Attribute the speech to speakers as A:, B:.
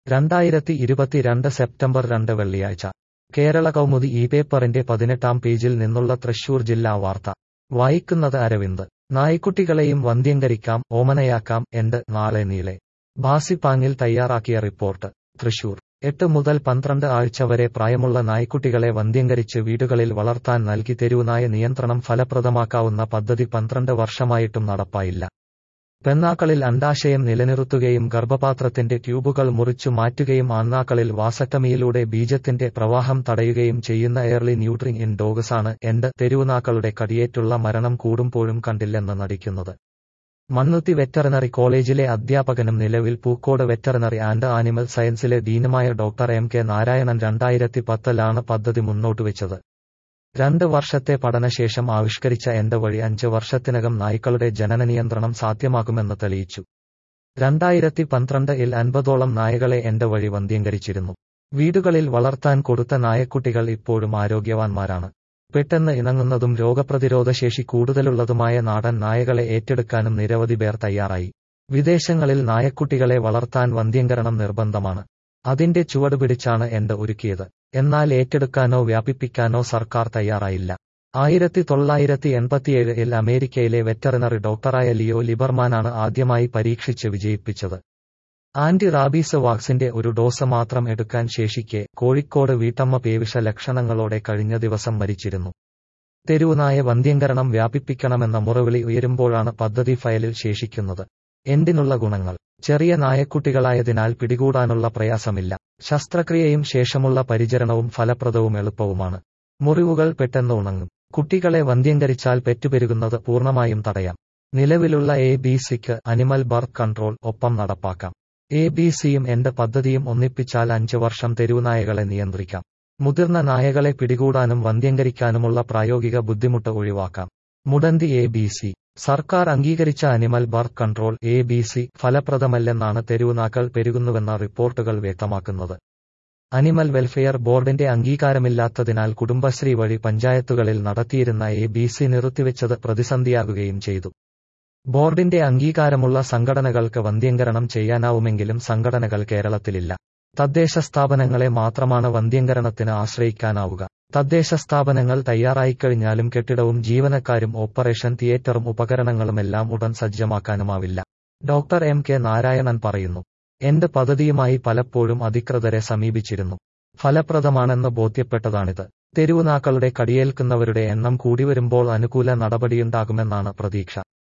A: രണ്ടായിരത്തി ഇരുപത്തിരണ്ട് സെപ്റ്റംബർ രണ്ട് വെള്ളിയാഴ്ച കേരള കൗമുദി ഈ പേപ്പറിന്റെ പതിനെട്ടാം പേജിൽ നിന്നുള്ള തൃശൂർ ജില്ലാ വാർത്ത വായിക്കുന്നത് അരവിന്ദ് നായ്ക്കുട്ടികളെയും വന്ധ്യംകരിക്കാം ഓമനയാക്കാം എണ്ട് നാളെ നീളെ ഭാസിപ്പാങ്ങിൽ തയ്യാറാക്കിയ റിപ്പോർട്ട് തൃശൂർ എട്ട് മുതൽ പന്ത്രണ്ട് ആഴ്ച വരെ പ്രായമുള്ള നായ്ക്കുട്ടികളെ വന്ധ്യംകരിച്ച് വീടുകളിൽ വളർത്താൻ നൽകി തെരുവുനായ നിയന്ത്രണം ഫലപ്രദമാക്കാവുന്ന പദ്ധതി പന്ത്രണ്ട് വർഷമായിട്ടും നടപ്പായില്ല പെണ്ണാക്കളിൽ അണ്ഡാശയം നിലനിർത്തുകയും ഗർഭപാത്രത്തിന്റെ ട്യൂബുകൾ മുറിച്ചു മാറ്റുകയും ആൺനാക്കളിൽ വാസക്ടമിയിലൂടെ ബീജത്തിന്റെ പ്രവാഹം തടയുകയും ചെയ്യുന്ന എയർലി ന്യൂട്രിങ് ഇൻ ഡോഗ്സാണ് എന്റെ തെരുവുനാക്കളുടെ കടിയേറ്റുള്ള മരണം കൂടുമ്പോഴും കണ്ടില്ലെന്ന് നടിക്കുന്നത് മണ്ണുത്തി വെറ്ററിനറി കോളേജിലെ അധ്യാപകനും നിലവിൽ പൂക്കോട് വെറ്ററിനറി ആൻഡ് ആനിമൽ സയൻസിലെ ഡീനുമായ ഡോക്ടർ എം കെ നാരായണൻ രണ്ടായിരത്തി പത്തിലാണ് പദ്ധതി മുന്നോട്ടുവെച്ചത് രണ്ട് വർഷത്തെ പഠനശേഷം ആവിഷ്കരിച്ച എന്റെ വഴി അഞ്ച് വർഷത്തിനകം നായ്ക്കളുടെ ജനന നിയന്ത്രണം സാധ്യമാകുമെന്ന് തെളിയിച്ചു രണ്ടായിരത്തി പന്ത്രണ്ട് ഇൽ അൻപതോളം നായകളെ എന്റെ വഴി വന്ധ്യംകരിച്ചിരുന്നു വീടുകളിൽ വളർത്താൻ കൊടുത്ത നായക്കുട്ടികൾ ഇപ്പോഴും ആരോഗ്യവാന്മാരാണ് പെട്ടെന്ന് ഇണങ്ങുന്നതും രോഗപ്രതിരോധശേഷി കൂടുതലുള്ളതുമായ നാടൻ നായകളെ ഏറ്റെടുക്കാനും നിരവധി പേർ തയ്യാറായി വിദേശങ്ങളിൽ നായക്കുട്ടികളെ വളർത്താൻ വന്ധ്യംകരണം നിർബന്ധമാണ് അതിന്റെ ചുവടുപിടിച്ചാണ് എന്റെ ഒരുക്കിയത് എന്നാൽ ഏറ്റെടുക്കാനോ വ്യാപിപ്പിക്കാനോ സർക്കാർ തയ്യാറായില്ല ആയിരത്തി തൊള്ളായിരത്തി എൺപത്തിയേഴിൽ അമേരിക്കയിലെ വെറ്ററിനറി ഡോക്ടറായ ലിയോ ലിബർമാനാണ് ആദ്യമായി പരീക്ഷിച്ച് വിജയിപ്പിച്ചത് ആന്റി റാബീസ് വാക്സിന്റെ ഒരു ഡോസ് മാത്രം എടുക്കാൻ ശേഷിക്കെ കോഴിക്കോട് വീട്ടമ്മ പേവിഷ ലക്ഷണങ്ങളോടെ കഴിഞ്ഞ ദിവസം മരിച്ചിരുന്നു തെരുവുനായ വന്ധ്യംകരണം വ്യാപിപ്പിക്കണമെന്ന മുറവിളി ഉയരുമ്പോഴാണ് പദ്ധതി ഫയലിൽ ശേഷിക്കുന്നത് എന്തിനുള്ള ഗുണങ്ങൾ ചെറിയ നായക്കുട്ടികളായതിനാൽ പിടികൂടാനുള്ള പ്രയാസമില്ല ശസ്ത്രക്രിയയും ശേഷമുള്ള പരിചരണവും ഫലപ്രദവും എളുപ്പവുമാണ് മുറിവുകൾ പെട്ടെന്ന് ഉണങ്ങും കുട്ടികളെ വന്ധ്യംകരിച്ചാൽ പെറ്റുപെരുകുന്നത് പൂർണ്ണമായും തടയാം നിലവിലുള്ള എ ബി സിക്ക് അനിമൽ ബർത്ത് കൺട്രോൾ ഒപ്പം നടപ്പാക്കാം എ ബി സിയും എന്റെ പദ്ധതിയും ഒന്നിപ്പിച്ചാൽ അഞ്ച് വർഷം തെരുവുനായകളെ നിയന്ത്രിക്കാം മുതിർന്ന നായകളെ പിടികൂടാനും വന്ധ്യംകരിക്കാനുമുള്ള പ്രായോഗിക ബുദ്ധിമുട്ട് ഒഴിവാക്കാം മുടന്തി എ ബി സി സർക്കാർ അംഗീകരിച്ച animal birth control A B C ഫലപ്രദമല്ലെന്നാണ് തെരുവുനാക്കൾ പെരുകുന്നുവെന്ന റിപ്പോർട്ടുകൾ വ്യക്തമാക്കുന്നത് അനിമൽ വെൽഫെയർ ബോർഡിന്റെ അംഗീകാരമില്ലാത്തതിനാൽ കുടുംബശ്രീ വഴി പഞ്ചായത്തുകളിൽ നടത്തിയിരുന്ന എ ബി സി നിർത്തിവെച്ചത് പ്രതിസന്ധിയാകുകയും ചെയ്തു ബോർഡിന്റെ അംഗീകാരമുള്ള സംഘടനകൾക്ക് വന്ധ്യംകരണം ചെയ്യാനാവുമെങ്കിലും സംഘടനകൾ കേരളത്തിലില്ല തദ്ദേശ സ്ഥാപനങ്ങളെ മാത്രമാണ് വന്ധ്യംകരണത്തിന് ആശ്രയിക്കാനാവുക തദ്ദേശ സ്ഥാപനങ്ങൾ തയ്യാറായിക്കഴിഞ്ഞാലും കെട്ടിടവും ജീവനക്കാരും ഓപ്പറേഷൻ തിയേറ്ററും ഉപകരണങ്ങളുമെല്ലാം ഉടൻ സജ്ജമാക്കാനുമാവില്ല ഡോക്ടർ എം കെ നാരായണൻ പറയുന്നു എന്റെ പദ്ധതിയുമായി പലപ്പോഴും അധികൃതരെ സമീപിച്ചിരുന്നു ഫലപ്രദമാണെന്ന് ബോധ്യപ്പെട്ടതാണിത് തെരുവുനാക്കളുടെ കടിയേൽക്കുന്നവരുടെ എണ്ണം കൂടിവരുമ്പോൾ അനുകൂല നടപടിയുണ്ടാകുമെന്നാണ് പ്രതീക്ഷ